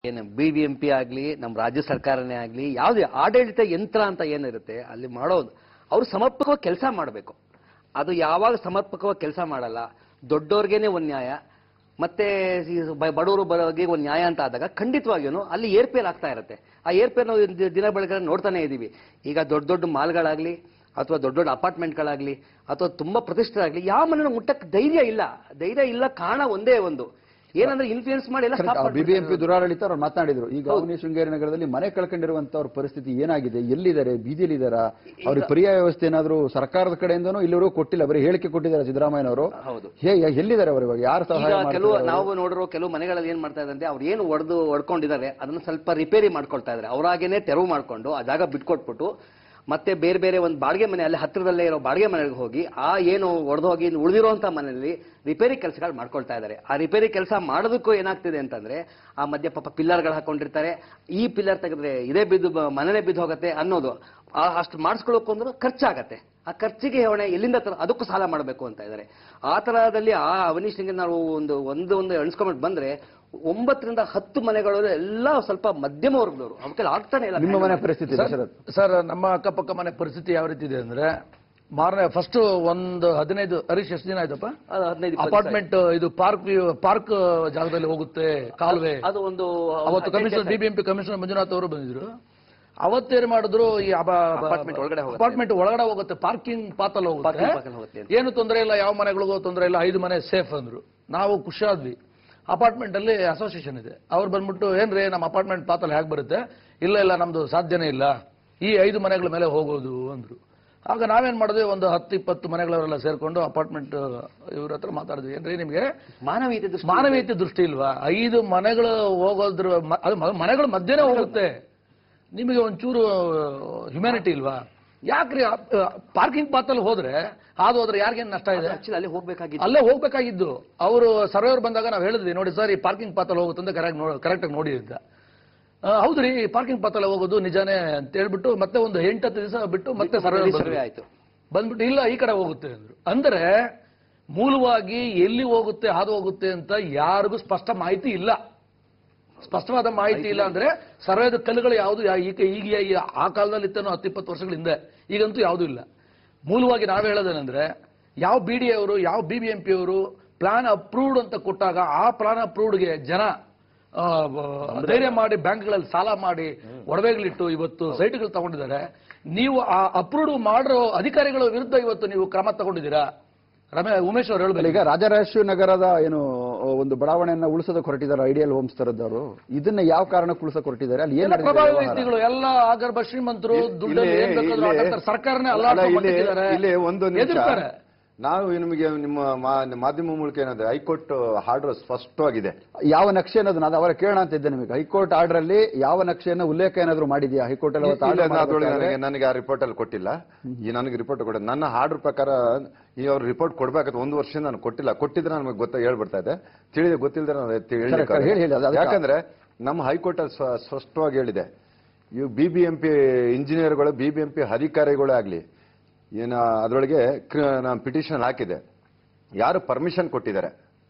ಏನು B B M P ಆಗಲಿ ನಮ್ಮ ರಾಜ್ಯ ಸರ್ಕಾರನೇ ಆಗಲಿ ಯಾವುದೇ ಆಡಳಿತ ಯಂತ್ರ ಅಂತ ಏನಿರುತ್ತೆ ಅಲ್ಲಿ ಮಾಡೋದು ಅವರು ಸಮರ್ಪಕವಾಗಿ ಕೆಲಸ ಮಾಡಬೇಕು ಅದು ಯಾವಾಗ ಸಮರ್ಪಕವಾಗಿ ಕೆಲಸ ಮಾಡಲ್ಲ ದೊಡ್ಡವ್ರಿಗೇನೆ ಒಂದು ನ್ಯಾಯ ಮತ್ತೆ ಈ ಬ- ಬಡವರು ಬರೋರಿಗೆ ಒಂದು ನ್ಯಾಯ ಅಂತ ಆದಾಗ ಖಂಡಿತವಾಗಿಯೂ ಅಲ್ಲಿ ಏರ್ಪೇರ್ ಆಗ್ತಾ ಇರುತ್ತೆ ಆ ಏರ್ಪೇರ್ ನಾವು ದಿ- ದಿನ ಬೆಳಗ್ಗೆ ನೋಡ್ತಾನೆ ಇದ್ದೀವಿ ಈಗ ದೊಡ್ಡ ದೊಡ್ಡ ಮಾಲ್ಗಳಾಗ್ಲಿ ಅಥವಾ ದೊಡ್ಡ ದೊಡ್ಡ ಅಪಾರ್ಟ್ಮೆಂಟ್ಗಳಾಗ್ಲಿ ಅಥವಾ ತುಂಬಾ ಪ್ರತಿಷ್ಠಿತರಾಗ್ಲಿ ಯಾವ ಮನೆ ಮುಟ್ಟಕ್ಕೆ ಧೈರ್ಯ ಇಲ್ಲ ಧೈರ್ಯ ಇಲ್ಲ ಕಾರಣ ಒಂದೇ ಒಂದು ಏನಂದ್ರೆ ಇನ್ಫ್ಲೂಯೆನ್ಸ್ ಮಾಡಿ ಎಲ್ಲ ಸ್ಟಾಪ್ ಬಿಬಿಎಂಪಿ ದುರಾಡಳಿತ ಅವ್ರು ಮಾತನಾಡಿದ್ರು ಈಗ ಅವನಿ ಶೃಂಗೇರಿ ನಗರದಲ್ಲಿ ಮನೆ ಕಳ್ಕೊಂಡಿರುವಂತವ್ರ ಪರಿಸ್ಥಿತಿ ಏನಾಗಿದೆ ಎಲ್ಲಿದ್ದಾರೆ ಬೀದಿಲಿದ್ದಾರಾ ಅವ್ರಿಗೆ ಪರ್ಯಾಯ ವ್ಯವಸ್ಥೆ ಏನಾದ್ರು ಸರ್ಕಾರದ ಕಡೆಯಿಂದನೂ ಇಲ್ಲಿವರೆಗೂ ಕೊಟ್ಟಿಲ್ಲ ಬರೀ ಹೇಳಿಕೆ ಕೊಟ್ಟಿದ್ದಾರೆ ಸಿದ್ದರಾಮಯ್ಯನವರು ಹೌದು ಹೇ ಎಲ್ಲಿದ್ದಾರೆ ಅವರು ಇವಾಗ ಯಾರು ಸಹಾಯ ಈಗ ಕೆಲವು ಮಾಡ್ತಾರೆ ನಾವು ನೋಡಿರೋ ಕೆಲವು ಮನೆಗಳಲ್ಲಿ ಏನ್ ಮಾಡ್ತಾ ಇದ್ದಾರೆ ಅವ್ರು ಏನು ಒಡೆದು ಹೊಡ್ಕೊಂಡಿದ್ದಾರೆ ಅದನ್ನ ಸ್ವಲ್ಪ ರಿಪೇರಿ ಮಾಡ್ಕೊಳ್ತಾ ಇದ್ದಾರೆ ಅವರಾಗೇನೆ ತೆರವು ಮಾಡ್ಕೊಂಡು ಆ ಜಾಗ ಬಿಟ್ಕೊಟ್ಬಿಟ್ಟು ಮತ್ತೆ ಬೇರೆ ಬೇರೆ ಒಂದು ಬಾಡಿಗೆ ಮನೆ ಅಲ್ಲಿ ಹತ್ತಿರದಲ್ಲೇ ಇರೋ ಬಾಡಿಗೆ ಮನೆಗೆ ಹೋಗಿ ಆ ಏನು ಒಡೆದು ಹೋಗಿ ಉಳಿದಿರುವಂತ ಮನೆಯಲ್ಲಿ ರಿಪೇರಿ ಕೆಲಸಗಳು ಮಾಡ್ಕೊಳ್ತಾ ಇದ್ದಾರೆ ಆ ರಿಪೇರಿ ಕೆಲಸ ಮಾಡೋದಕ್ಕೂ ಏನಾಗ್ತಿದೆ ಅಂತಂದ್ರೆ ಆ ಮಧ್ಯೆ ಪಾಪ ಪಿಲ್ಲರ್ಗಳು ಹಾಕೊಂಡಿರ್ತಾರೆ ಈ ಪಿಲ್ಲರ್ ತೆಗೆದ್ರೆ ಇದೇ ಬಿದ್ದು ಬ- ಮನೆನೇ ಬಿದ್ದು ಹೋಗುತ್ತೆ ಅನ್ನೋದು ಆ- ಅಷ್ಟು ಮಾಡಿಸ್ಕೊಳ್ಳೋಕೆ ಅಂದ್ರೆ ಖರ್ಚಾಗತ್ತೆ ಆ ಖರ್ಚಿಗೆ ಹೊಣೆ ಎಲ್ಲಿಂದ ತರ ಅದಕ್ಕೂ ಸಾಲ ಮಾಡಬೇಕು ಅಂತ ಇದ್ದಾರೆ ಆ ತರದಲ್ಲಿ ಆ ಅವನೀಶ್ನಿಗೆ ನಾವು ಒಂದು ಒಂದು ಒಂದು ಎಣಿಸ್ಕೊಂಬಿಟ್ಟು ಬಂದ್ರೆ ಒಂಬತ್ತರಿಂದ ಹತ್ತು ಮನೆಗಳು ಎಲ್ಲ ಸ್ವಲ್ಪ ಮಧ್ಯಮ ವರ್ಗದವರು ಅವಕ್ಕೆ ಆಗ್ತಾನೆ ಇಲ್ಲ ನಿಮ್ಮ ಮನೆ ಪರಿಸ್ಥಿತಿ ದಶರಥ್ ಸರ್ ನಮ್ಮ ಅಕ್ಕಪಕ್ಕ ಮನೆ ಪರಿಸ್ಥಿತಿ ಯಾವ ರೀತಿ ಇದೆ ಅಂದ್ರೆ ಮಾರನೇ ಫಸ್ಟ್ ಒಂದು ಹದಿನೈದು ಹರೀಶ್ ಎಷ್ಟು ದಿನ ಆಯ್ತಪ್ಪ ಅದು ಹದಿನೈದು ಇಪ್ಪತ್ತು ಅಪಾರ್ಟ್ಮೆಂಟ್ ಇದು ಪಾರ್ಕ್ ಪಾರ್ಕ್ ಜಾಗದಲ್ಲಿ ಹೋಗುತ್ತೆ ಕಾಲುವೆ ಅದು ಒಂದು ಅವತ್ತು ಕಮಿಷನರ್ ಬಿಬಿಎಂಪಿ ಕಮಿಷನರ್ ಮಂಜುನಾಥ್ ಅವರು ಬಂದಿದ್ರು ಅವತ್ತೇನು ಮಾಡಿದ್ರು ಈ Apartment ಒಳಗಡೆ ಹೋಗುತ್ತೆ. ಅಪಾರ್ಟ್ಮೆಂಟ್ ಒಳಗಡೆ ಹೋಗುತ್ತೆ ಪಾರ್ಕಿಂಗ್ ಪಾತಲ್ಲಿ Parking path ಅಲ್ಲಿ ಹೋಗುತ್ತೆ ಹೋಗುತ್ತೆ ಅಂತ. ಏನು ತೊಂದರೆ ಇಲ್ಲ ಯಾವ ಮನೆಗಳಿಗೂ ತೊಂದರೆ ಇಲ್ಲ ಐದು ಮನೆ ಸೇಫ್ ಅಂದ್ರು ನಾವು ಖುಷಿಯಾದ್ವಿ ಅಪಾರ್ಟ್ಮೆಂಟ್ ಅಲ್ಲಿ ಅಸೋಸಿಯೇಷನ್ ಇದೆ ಅವ್ರು ಬಂದ್ಬಿಟ್ಟು ಏನ್ರಿ ನಮ್ಮ ಅಪಾರ್ಟ್ಮೆಂಟ್ ಪಾತಲ್ಲಿ ಹೇಗೆ ಬರುತ್ತೆ ಇಲ್ಲ ಇಲ್ಲ ನಮ್ದು ಸಾಧ್ಯನೇ ಇಲ್ಲ ಈ ಐದು ಮನೆಗಳ ಮೇಲೆ ಹೋಗೋದು ಅಂದ್ರು ಆಗ ನಾವೇನ್ ಮಾಡಿದ್ವಿ ಒಂದು ಹತ್ತು ಇಪ್ಪತ್ತು ಮನೆಗಳವರೆಲ್ಲ ಸೇರ್ಕೊಂಡು ಅಪಾರ್ಟ್ಮೆಂಟ್ ಇವ್ರ ಹತ್ರ ಮಾತಾಡಿದ್ವಿ ಏನ್ರಿ ನಿಮ್ಗೆ ಮಾನವೀಯತೆ ದೃಷ್ಟಿ ಮಾನವೀಯತೆ ದೃಷ್ಟಿ ಇಲ್ವಾ ಐದು ಮನೆಗಳು ಹೋಗೋದ್ರ ಮ- ಅದು ಮ- ಮನೆಗಳ ಮಧ್ಯೆನೇ ಹೋಗುತ್ತೆ ನಿಮಗೆ ಒಂಚೂರು ಹ್ಯುಮ್ಯಾನಿಟಿ ಇಲ್ವಾ ಯಾಕ್ರಿ ಪಾರ್ಕಿಂಗ್ ಪಾತಲ್ಲಿ ಹೋದ್ರೆ ಹಾದು ಹೋದ್ರೆ ಯಾರಿಗೇನು ನಷ್ಟ ಇದೆ ಆಕ್ಚುಲಿ ಅಲ್ಲಿ ಹೋಗ್ಬೇಕಾಗಿತ್ತು ಅಲ್ಲೇ ಹೋಗ್ಬೇಕಾಗಿದ್ದು ಅವರು ಸರ್ವೇರ್ ಬಂದಾಗ ನಾವು ಹೇಳಿದ್ವಿ ನೋಡಿ ಸರ್ ಈ ಪಾರ್ಕಿಂಗ್ ಪಾತಲ್ಲಿ ಹೋಗುತ್ತೆ ಅಂತ ಕರೆಕ್ಟ್ ಕರೆಕ್ಟಾಗಿ ನೋಡಿ ಅಂತ ಆ, ಹೌದ್ರಿ ಪಾರ್ಕಿಂಗ್ ಪಾತಲ್ಲಿ ಹೋಗೋದು ನಿಜಾನೇ ಅಂತ ಹೇಳ್ಬಿಟ್ಟು ಮತ್ತೆ ಒಂದು ಎಂಟತ್ತು ದಿವಸ ಬಿಟ್ಟು ಮತ್ತೆ ಸರ್ವೆ ಸರ್ವೆ ಆಯ್ತು ಬಂದ್ಬಿಟ್ಟು ಇಲ್ಲ ಈ ಕಡೆ ಹೋಗುತ್ತೆ ಅಂದ್ರು ಅಂದ್ರೆ ಮೂಲವಾಗಿ ಎಲ್ಲಿ ಹೋಗುತ್ತೆ ಹಾದು ಹೋಗುತ್ತೆ ಅಂತ ಯಾರಿಗೂ ಸ್ಪಷ್ಟ ಮಾಹಿತಿ ಇಲ್ಲ ಸ್ಪಷ್ಟವಾದ ಮಾಹಿತಿ ಇಲ್ಲ ಅಂದ್ರೆ ಸರ್ವೇದ ಕಲ್ಲುಗಳು ಯಾವುದು ಯಾ- ಈಗ ಈಗ ಈಗ ಆ ಕಾಲದಲ್ಲಿ ಇತ್ತೇನೋ ಹತ್ತಿಪ್ಪತ್ತು ವರ್ಷಗಳ ಹಿಂದೆ ಈಗಂತೂ ಯಾವುದೂ ಇಲ್ಲ ಮೂಲವಾಗಿ ನಾವು ಹೇಳೋದೇನೆಂದ್ರೆ ಯಾವ ಬಿ ಡಿ ಅವರು ಯಾವ ಬಿ ಬಿ ಎಂ ಪಿ ಅವರು ಪ್ಲಾನ್ ಅಪ್ರೂವ್ಡ್ ಅಂತ ಕೊಟ್ಟಾಗ ಆ ಪ್ಲಾನ್ ಅಪ್ರೂವ್ಡ್ಗೆ ಜನ ಆ, ಬ- ಧೈರ್ಯ ಮಾಡಿ ಬ್ಯಾಂಕ್ಗಳಲ್ಲಿ ಸಾಲ ಮಾಡಿ ಒಡವೆಗಳಿಟ್ಟು ಇವತ್ತು ಸೈಟ್ಗಳು ತಗೊಂಡಿದ್ದಾರೆ ನೀವು ಆ ಅಪ್ರೂವ್ಡ್ ಮಾಡಿರೋ ಅಧಿಕಾರಿಗಳ ವಿರುದ್ಧ ಇವತ್ತು ನೀವು ಕ್ರಮ ತಗೊಂಡಿದ್ದೀರಾ ರಮೇ ಉಮೇಶ್ ಅವರು ಅಲ್ಲ, ಹೇಳ್ಬೇಕು ಈಗ ರಾಜರಾಜೇಶ್ವರಿ ನಗರದ ಏನು ಒಂದು ಬಡಾವಣೆಯನ್ನ ಉಳಿಸೋದಕ್ಕೆ ಹೊರಟಿದ್ದಾರೆ ಐಡಿಯಲ್ ಹೋಮ್ಸ್ ತರದವರು ಇದನ್ನ ಯಾವ ಕಾರಣಕ್ಕೆ ಉಳಿಸೋಕೆ ಹೊರಟಿದ್ದಾರೆ ಅಲ್ಲಿ ಏನ್ ಎಲ್ಲ ನಡೆದಿದೆ ಪ್ರಭಾವಿ ವ್ಯವಹಾರ? ವ್ಯಕ್ತಿಗಳು ಎಲ್ಲ ಆಗರ್ಭ ಶ್ರೀಮಂತರು ಇಲ್ಲಿ- ದುಡ್ಡಲ್ಲಿ ಏನ್ ಬೇಕಾದ್ರೂ ಇಲ್ಲಿ- ಆಟಾಡ್ತಾರೆ. ಸರ್ಕಾರನೇ ಅಲ್ಲ, ಅಲ್ಲ ಇಲ್ಲಿ ಇಲ್ಲಿ ಒಂದು ನಿಮಿಷ ಎದುರ್ತಾರೆ ನಾವು ನಿಮಗೆ ನಿಮ್ಮ ಮಾ- ಮಾಧ್ಯಮ ಮೂಲಕ ಏನಾದ್ರೆ ಹೈಕೋರ್ಟ್ ಆರ್ಡರ್ ಸ್ಪಷ್ಟವಾಗಿದೆ ಯಾವ ನಕ್ಷೆ ಅನ್ನೋದು ನಾನು ಅವರ ಕೇಳೋಣ ಅಂತ ಇದ್ದೆ ನಿಮಗೆ ಹೈಕೋರ್ಟ್ ಆರ್ಡರ್ ಅಲ್ಲಿ ಯಾವ ನಕ್ಷೆಯನ್ನ ಉಲ್ಲೇಖ ಏನಾದ್ರು ಮಾಡಿದ್ಯಾ ಹೈಕೋರ್ಟ್ ಅಲ್ಲಿ ಅವತ್ತು ಇಲ್ಲ, order ಅದ್ರೊಳಗೆ ಮಾಡ್ಬೇಕಾದ್ರೆ? ನನಗೆ ನನಗೆ ಆ ರಿಪೋರ್ಟ್ ಅಲ್ಲಿ ಕೊಟ್ಟಿಲ್ಲ ಈ ನನಗೆ ರಿಪೋರ್ಟ್ ಕೊಡ ನನ್ನ ಆರ್ಡರ್ ಪ್ರಕಾರ ಈ ಅವ್ರು ರಿಪೋರ್ಟ್ ಕೊಡ್ಬೇಕಾದ್ರೆ ಒಂದು ವರ್ಷ ನಾನು ಕೊಟ್ಟಿಲ್ಲ ಕೊಟ್ಟಿದ್ರೆ ನಮಗೆ ಗೊತ್ತ ಹೇಳ್ಬಿಡ್ತಾ ಇದೆ ತಿಳಿದ ಗೊತ್ತಿಲ್ಲದೆ ನಾನು ಎತ್ತಿ ಹೇಳ್ಲಿಕ್ಕೆ correct, ಹೇಳಿ, ಹೇಳಿ, ಅದು ಅದಕ್ಕೆ- ಯಾಕಂದ್ರೆ ನಮ್ಮ ಹೈಕೋರ್ಟ್ ಅಲ್ಲಿ ಸ್ವ- ಸ್ಪಷ್ಟವಾಗಿ ಹೇಳಿದೆ ಇವು ಬಿ ಬಿ ಎಂ ಪಿ ಇಂಜಿನಿಯರ್ಗಳು ಬಿ ಬಿ ಎಂ ಪಿ ಅಧಿಕಾರಿಗಳೇ ಆಗಲಿ ಏನ ಅದರೊಳಗೆ ನಾನು ಪಿಟಿಷನ್ ಹಾಕಿದೆ ಯಾರು ಪರ್ಮಿಷನ್ ಕೊಟ್ಟಿದ್ದಾರೆ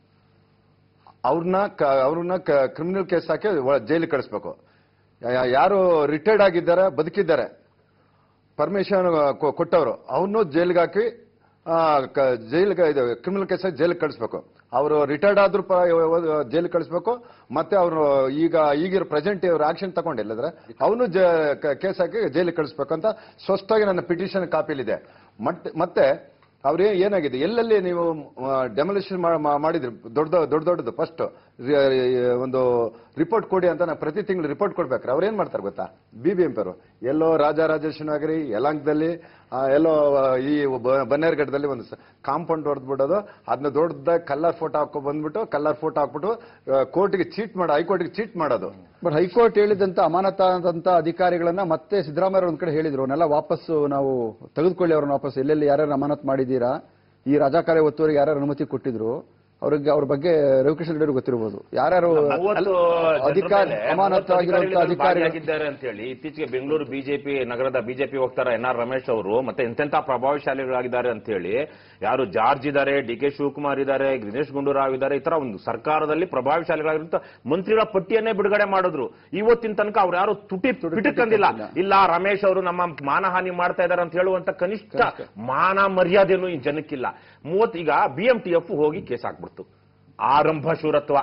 ಅವ್ರನ್ನ ಅವ್ರನ್ನ ಕ್ರಿಮಿನಲ್ ಕೇಸ್ ಹಾಕಿ ಜೈಲಿಗೆ ಕಳಿಸ್ಬೇಕು ಯಾ- ಯಾರು ರಿಟೈರ್ಡ್ ಆಗಿದ್ದಾರೆ ಬದುಕಿದ್ದಾರೆ ಪರ್ಮಿಷನ್ ಕೊಟ್ಟವರು ಅವನು ಜೈಲಿಗೆ ಹಾಕಿ ಆ, ಕ- ಜೈಲಿಗೆ ಇದು ಕ್ರಿಮಿನಲ್ ಕೇಸ್ ಜೈಲಿಗೆ ಕಳಿಸ್ಬೇಕು ಅವರು ರಿಟೈರ್ಡ್ ಆದ್ರೂ ಜೈಲಿಗೆ ಕಳಿಸ್ಬೇಕು ಮತ್ತೆ ಅವರು ಈಗ ಈಗಿರೋ ಪ್ರೆಸೆಂಟ್ ಇವ್ರು ಆಕ್ಷನ್ ತಗೊಂಡಿಲ್ಲದ್ರೆ ಅವನು ಕೇಸ್ ಹಾಕಿ ಜೈಲಿಗೆ ಕಳಿಸ್ಬೇಕು ಅಂತ ಸ್ಪಷ್ಟವಾಗಿ ನನ್ನ ಪಿಟಿಷನ್ ಕಾಪಿಲಿದೆ ಮತ್ತೆ ಮತ್ತೆ ಅವ್ರೇ ಏನಾಗಿದೆ ಎಲ್ಲೆಲ್ಲಿ ನೀವು ಡೆಮೊಲಿಷನ್ ಮಾಡಿದ್ರಿ ದೊಡ್ಡ ದೊಡ್ಡ ದೊಡ್ಡದು ಫಸ್ಟ್ ಒಂದು ರಿಪೋರ್ಟ್ ಕೊಡಿ ಅಂತ ನಾ ಪ್ರತಿ ತಿಂಗಳು ರಿಪೋರ್ಟ್ ಕೊಡ್ಬೇಕ್ರೆ ಅವ್ರು ಏನ್ ಮಾಡ್ತಾರೆ ಗೊತ್ತಾ ಬಿ ಬಿ ಎಂ ಪಿ ಅವರು ಎಲ್ಲೋ ರಾಜರಾಜೇಶ್ವರಿ ನಗರಿ ಯಲಾಂಕದಲ್ಲಿ ಆ, ಎಲ್ಲೋ ಆ, ಈ ಬ- ಬನ್ನೇರ್ಘಟ್ಟದಲ್ಲಿ ಒಂದು ಕಾಂಪೌಂಡ್ ಹೊಡೆದು ಬಿಡೋದು ಅದನ್ನ ದೊಡ್ಡದಾಗಿ ಕಲ್ಲರ್ ಫೋಟೋ ಹಾಕೊ ಬಂದ್ಬಿಟ್ಟು ಕಲ್ಲರ್ ಫೋಟೋ ಹಾಕ್ಬಿಟ್ಟು ಕೋರ್ಟ್ಗೆ ಚೀಟ್ ಮಾಡೋ ಹೈಕೋರ್ಟ್ಗೆ ಚೀಟ್ ಮಾಡೋದು ಬಟ್ ಹೈಕೋರ್ಟ್ ಹೇಳಿದಂತ ಅಮಾನತಾದಂತ ಅಧಿಕಾರಿಗಳನ್ನ ಮತ್ತೆ ಸಿದ್ದರಾಮಯ್ಯ ಒಂದ್ ಕಡೆ ಹೇಳಿದ್ರು ಅವನ್ನೆಲ್ಲ ವಾಪಸ್ಸು ನಾವು ತೆಗೆದುಕೊಳ್ಳಿ ಅವ್ರನ್ನ ವಾಪಸ್ ಎಲ್ಲೆಲ್ಲಿ ಯಾರ್ಯಾರು ಅಮಾನತ್ ಮಾಡಿದ್ದೀರಾ ಈ ರಾಜಕಾರ್ಯ ಒತ್ತುವರಿಗೆ ಯಾರ್ಯಾರು ಅನುಮತಿ ಕೊಟ್ಟಿದ್ರು ಅವ್ರಿಗೆ ಅವ್ರ ಬಗ್ಗೆ ರವಿಕಿಶನ್ ರೆಡ್ಡಿ ಗೊತ್ತಿರಬಹುದು ಯಾರ್ಯಾರು ಮೂವತ್ತು ಅಧಿಕಾರಿ ಜನರ ಮೇಲೆ ಅಮಾನತ್ತಾಗಿರುವಂತಹ ಮೂವತ್ತು ಅಧಿಕಾರಿಗಳು ಭಾಗಿಯಾಗಿದ್ದಾರೆ ಅಂತ ಹೇಳಿ ಇತ್ತೀಚೆಗೆ ಬೆಂಗಳೂರು ಬಿಜೆಪಿ ನಗರದ ಬಿಜೆಪಿ ಹೋಗ್ತಾರ ಎನ್ ಆರ್ ರಮೇಶ್ ಅವರು ಮತ್ತೆ ಎಂತೆಂತ ಪ್ರಭಾವಶಾಲಿಗಳಾಗಿದ್ದಾರೆ ಅಂತ ಹೇಳಿ ಯಾರು ಜಾರ್ಜ್ ಇದ್ದಾರೆ ಡಿ ಕೆ ಶಿವಕುಮಾರ್ ಇದ್ದಾರೆ ದಿನೇಶ್ ಗುಂಡೂರಾವ್ ಇದ್ದಾರೆ ಈ ತರ ಒಂದು ಸರ್ಕಾರದಲ್ಲಿ ಪ್ರಭಾವಶಾಲಿಗಳಾಗಿರುವಂತ ಮಂತ್ರಿಗಳ ಪಟ್ಟಿಯನ್ನೇ ಬಿಡುಗಡೆ ಮಾಡಿದ್ರು ಇವತ್ತಿನ ತನಕ ಅವ್ರು ಯಾರು ತುಟಿ ಪಿಟಕ್ಕಂದಿಲ್ಲ ಇಲ್ಲ ರಮೇಶ್ ಅವರು ನಮ್ಮ ಮಾನಹಾನಿ ಮಾಡ್ತಾ ಇದ್ದಾರೆ ಅಂತ ಹೇಳುವಂತ ಕನಿಷ್ಠ ಮಾನ ಮರ್ಯಾದೆನೂ ಈ ಜನಕ್ಕಿಲ್ಲ ಮೂವತ್ತು ಈಗ ಬಿ ಎಂ ಟಿ ಎಫ್ ಹೋಗಿ ಕೇಸ್ ಹಾಕ್ಬಿಡ್ತು ಆರಂಭ ಶೂರತ್ವ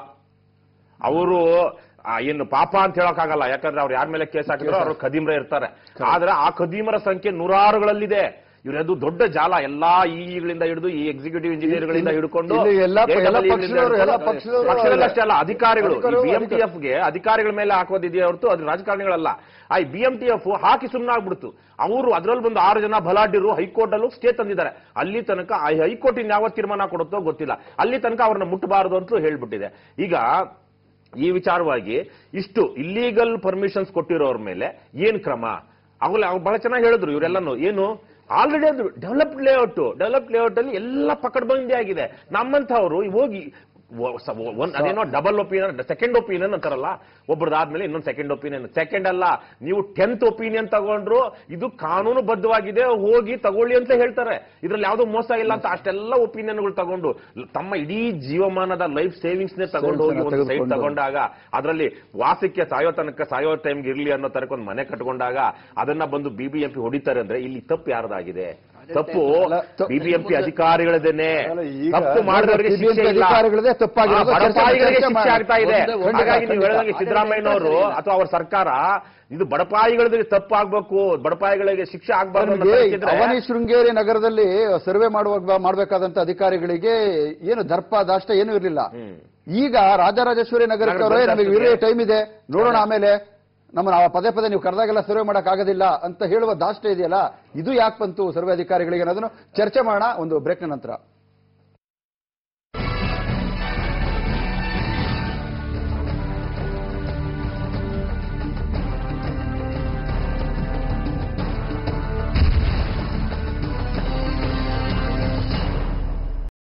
ಅವರು ಏನು ಪಾಪ ಅಂತ ಹೇಳಕ್ಕಾಗಲ್ಲ ಯಾಕಂದ್ರೆ ಅವ್ರು ಯಾರ ಮೇಲೆ ಕೇಸ್ ಹಾಕಿದ್ರು ಅವರು ಖದೀಮ್ರ ಇರ್ತಾರೆ ಆದ್ರೆ ಆ ಖದೀಮರ ಸಂಖ್ಯೆ ನೂರಾರುಗಳಲ್ಲಿದೆ ಇವ್ರದು ದೊಡ್ಡ ಜಾಲ ಎಲ್ಲಾ ಇಗಳಿಂದ ಹಿಡಿದು ಈ ಎಕ್ಸಿಕ್ಯೂಟಿವ್ ಇಂಜಿನಿಯರ್ಗಳಿಂದ ಹಿಡ್ಕೊಂಡು ಇಲ್ಲಿ ಎಲ್ಲ- AWE ಎಲ್ಲ ಗಳಿಂದ ಪಕ್ಷದವರು- ಎಲ್ಲ ಹಿಡ್ಕೊಂಡು- ಪಕ್ಷದವರು- ಪಕ್ಷದಲ್ಲಷ್ಟೇ ಅಲ್ಲ ಅಧಿಕಾರಿಗಳು ಅಧಿಕಾರಿಗಳು- ಬಿಎಂಟಿಎಫ್ ಗೆ ಅಧಿಕಾರಿಗಳ ಮೇಲೆ ಹಾಕೋದಿದೆಯೇ ಹೊರತು ಅದು ರಾಜಕಾರಣಿಗಳಲ್ಲ ಆ ಬಿಎಂಟಿಎಫ್ ಹಾಕಿ ಸುಮ್ಮನಾಗ್ಬಿಡ್ತು ಅವರು ಅದ್ರಲ್ಲಿ ಬಂದು ಆರು ಜನ ಬಲಾಢ್ಯರು ಹೈಕೋರ್ಟ್ ಅಲ್ಲೂ ಸ್ಟೇ ತಂದಿದ್ದಾರೆ ಅಲ್ಲಿ ತನಕ ಆ ಹೈಕೋರ್ಟ್ ಇನ್ ಯಾವ ತೀರ್ಮಾನ ಕೊಡುತ್ತೋ ಗೊತ್ತಿಲ್ಲ ಅಲ್ಲಿ ತನಕ ಅವ್ರನ್ನ ಮುಟ್ಟಬಾರದು ಅಂತಲೂ ಹೇಳ್ಬಿಟ್ಟಿದೆ ಈಗ ಈ ವಿಚಾರವಾಗಿ ಇಷ್ಟು ಇಲ್ಲೀಗಲ್ ಪರ್ಮಿಷನ್ಸ್ ಕೊಟ್ಟಿರೋರ ಮೇಲೆ ಏನ್ ಕ್ರಮ ಅವಾಗಲೇ ಅವ್ರು ಬಹಳ ಚೆನ್ನಾಗಿ ಹೇಳಿದ್ರು ಇವರೆಲ್ಲನು ಏನು ಆಲ್ರೆಡಿ ಅದು ಡೆವಲಪ್ಡ್ ಲೇಔಟ್ ಡೆವಲಪ್ಡ್ ಲೇಔಟ್ ಅಲ್ಲಿ ಎಲ್ಲ ಪಕಡ್ಬಂದಿ ಆಗಿದೆ ನಮ್ಮಂಥವ್ರು ಹೋಗಿ ಒ- ಸ- ಒ- ಒಂದ್ ಅದೇನೋ ಡಬಲ್ ಒಪಿನಿಯನ್ ಸೆಕೆಂಡ್ ಒಪಿನಿಯನ್ ಅಂತಾರಲ್ಲ ಒಬ್ರದಾದ್ಮೇಲೆ ಇನ್ನೊಂದು ಸೆಕೆಂಡ್ ಒಪಿನಿಯನ್ ಸೆಕೆಂಡ್ ಅಲ್ಲ ನೀವು ಟೆಂತ್ ಒಪಿನಿಯನ್ ತಗೊಂಡ್ರು ಇದು ಕಾನೂನು ಬದ್ಧವಾಗಿದೆ ಹೋಗಿ ತಗೊಳ್ಳಿ ಅಂತ ಹೇಳ್ತಾರೆ ಇದ್ರಲ್ಲಿ ಯಾವ್ದೋ ಮೋಸ ಇಲ್ಲ ಅಂತ ಅಷ್ಟೆಲ್ಲ ಒಪಿನಿಯನ್ಗಳು ತಗೊಂಡು ತಮ್ಮ ಇಡೀ ಜೀವಮಾನದ ಲೈಫ್ ಸೇವಿಂಗ್ಸ್ ನೇ ತಗೊಂಡು ಹೋಗಿ ಒಂದು ಸೈಟ್ ತೆಗೆದುಕೊಂಡು. ತಗೊಂಡಾಗ ಅದರಲ್ಲಿ ವಾಸಕ್ಕೆ ಸಾಯೋ ತನಕ ಸಾಯೋ ಟೈಮ್ಗೆ ಇರ್ಲಿ ಅನ್ನೋ ತನಕ ಒಂದು ಮನೆ ಕಟ್ಕೊಂಡಾಗ ಅದನ್ನ ಬಂದು ಬಿಬಿಎಂಪಿ ಹೊಡಿತಾರೆ ಅಂದ್ರೆ ಇಲ್ಲಿ ತಪ್ಪು ಯಾರ್ದಾಗಿದೆ ತಪ್ಪು ಅಲ್ಲ, ತ- ಬಿಬಿಎಂಪಿ ಅಧಿಕಾರಿಗಳದೇನೆ ಅಲ್ಲ, ಈಗ ತಪ್ಪು ಮಾಡಿದವರಿಗೆ BBMP ಶಿಕ್ಷೆ ಇಲ್ಲ ಅಧಿಕಾರಿಗಳದೇ ತಪ್ಪಾಗಿರೋದು ಆ, ಬಡಪಾಯಿಗಳಿಗೆ ಚರ್ಚೆ ಶಿಕ್ಷೆ ಆಗ್ತಾ ಇದೆ ಒಂದೇ- ಹಾಗಾಗಿ ನೀವು ಖಂಡಿತ, ಹೇಳಿದಂಗೆ ಸಿದ್ದರಾಮಯ್ಯನವರು ಅಥವಾ ಅವ್ರ ಸರ್ಕಾರ ಇದು ಬಡಪಾಯಿಗಳಿಗೆ ತಪ್ಪಾಗ್ಬೇಕು ಬಡಪಾಯಿಗಳಿಗೆ ಶಿಕ್ಷೆ ಆಗ್ಬಾರ್ದು ಅಂತ ನಮಗೆ ತಲುಪಿದ್ರೆ ಅವನಿ ಶೃಂಗೇರಿ ನಗರದಲ್ಲಿ ಸರ್ವೆ ಮಾಡುವಾಗ ಮಾಡಬೇಕಾದಂತ ಅಧಿಕಾರಿಗಳಿಗೆ ಏನು ದರ್ಪ ದಾಷ್ಟ ಏನೂ ಇರಲಿಲ್ಲ ಈಗ ರಾಜರಾಜೇಶ್ವರಿ ನಗರಕ್ಕೆ ಅವರೇ ನಮಗೆ ವಿರೇ ಟೈಮ್ ಇದೆ ನೋಡೋಣ ಆಮೇಲೆ ನಮ್ಮನ್ನ ಆ ಪದೇ ಪದೇ ನೀವು ಕರೆದಾಗೆಲ್ಲ ಸರ್ವೆ ಮಾಡಕ್ ಆಗೋದಿಲ್ಲ ಅಂತ ಹೇಳುವ ದಾಷ್ಟ ಇದೆಯಲ್ಲ ಇದು ಯಾಕೆ ಬಂತು ಸರ್ವೆ ಅಧಿಕಾರಿಗಳಿಗೆ ಅನ್ನೋದನ್ನು ಚರ್ಚೆ ಮಾಡೋಣ ಒಂದು ಬ್ರೇಕ್ನ ನಂತರ